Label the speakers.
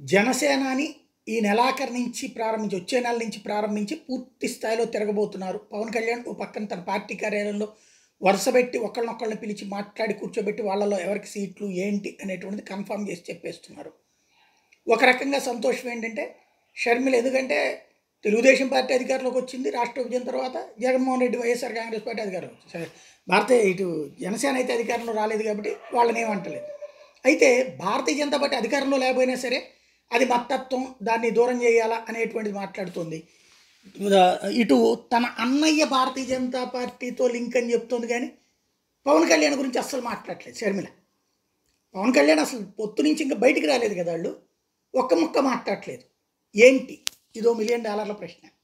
Speaker 1: జనసేనాని ఈ నెలాఖరు నుంచి ప్రారంభించి వచ్చే నెల నుంచి ప్రారంభించి పూర్తి స్థాయిలో తిరగబోతున్నారు పవన్ కళ్యాణ్ ఓ పక్కన తన పార్టీ కార్యాలయంలో వరుసపెట్టి ఒకళ్ళనొక్కళ్ళని పిలిచి మాట్లాడి కూర్చోబెట్టి వాళ్ళలో ఎవరికి సీట్లు ఏంటి అనేటువంటిది కన్ఫర్మ్ చేసి చెప్పేస్తున్నారు ఒక రకంగా సంతోషం ఏంటంటే షర్మిల ఎందుకంటే తెలుగుదేశం పార్టీ అధికారంలోకి వచ్చింది రాష్ట్ర విభజన తర్వాత జగన్మోహన్ రెడ్డి వైఎస్ఆర్ కాంగ్రెస్ పార్టీ అధికారంలో వచ్చింది సరే భారతీయ ఇటు జనసేన అయితే అధికారంలో రాలేదు కాబట్టి వాళ్ళని ఏమంటలేదు అయితే భారతీయ జనతా పార్టీ అధికారంలో లేకపోయినా సరే అది మత్తత్వం దాన్ని దూరం చేయాలా అనేటువంటిది మాట్లాడుతుంది ఇటు తన అన్నయ్య భారతీయ జనతా పార్టీతో లింక్ అని చెప్తోంది కానీ పవన్ కళ్యాణ్ గురించి అస్సలు మాట్లాడలేదు షర్మిల పవన్ కళ్యాణ్ అసలు పొత్తు నుంచి ఇంకా బయటికి రాలేదు కదా వాళ్ళు ఒక్క ముక్క మాట్లాడలేదు ఏంటి ఇదో మిలియన్ డాలర్ల ప్రశ్న